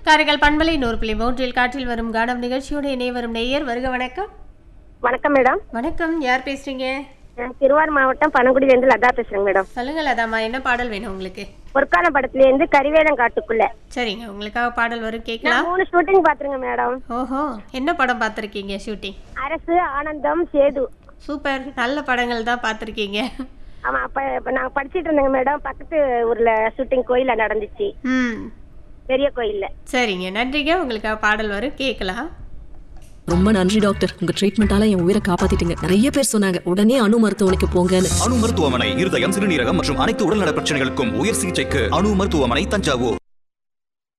காரைக்கால் பண்பலை நூறு புள்ளி மூன்றில் காற்றில் வரும் கானம் நிகழ்ச்சியோடு இணைய வரும் நேயர் வருக வணக்கம் வணக்கம் மேடம் வணக்கம் யார் பேசுறீங்க நான் திருவாரூர் மாவட்டம் பனங்குடியிலேருந்து லதா பேசுறேங்க மேடம் சொல்லுங்க லதாமா என்ன பாடல் வேணும் உங்களுக்கு பொற்கால படத்துலேருந்து கரிவேலம் காட்டுக்குள்ள சரிங்க உங்களுக்காக பாடல் வரும் நான் கேட்கலாம் மூணு ஷூட்டிங் பாத்துருங்க மேடம் ஓஹோ என்ன படம் பார்த்துருக்கீங்க ஷூட்டிங் அரசு ஆனந்தம் சேது சூப்பர் நல்ல படங்கள் தான் பார்த்துருக்கீங்க ஆமா அப்ப இப்ப நான் படிச்சிட்டு இருந்தேங்க மேடம் பக்கத்து ஊர்ல ஷூட்டிங் கோயில்ல நடந்துச்சு ம் பெரிய கோயில்ல சரிங்க நன்றிங்க உங்களுக்காக பாடல் வரும் கேட்கலாம் ரொம்ப நன்றி டாக்டர் உங்க ட்ரீட்மெண்டால என் உயிரை காப்பாத்திட்டீங்க நிறைய பேர் சொன்னாங்க உடனே அணு மருத்துவமனைக்கு போங்கன்னு அணு மருத்துவமனை இருதயம் சிறுநீரகம் மற்றும் அனைத்து உடல்நல பிரச்சனைகளுக்கும் உயர் சிகிச்சைக்கு அணு மருத்துவமனை தஞ்சாவூர்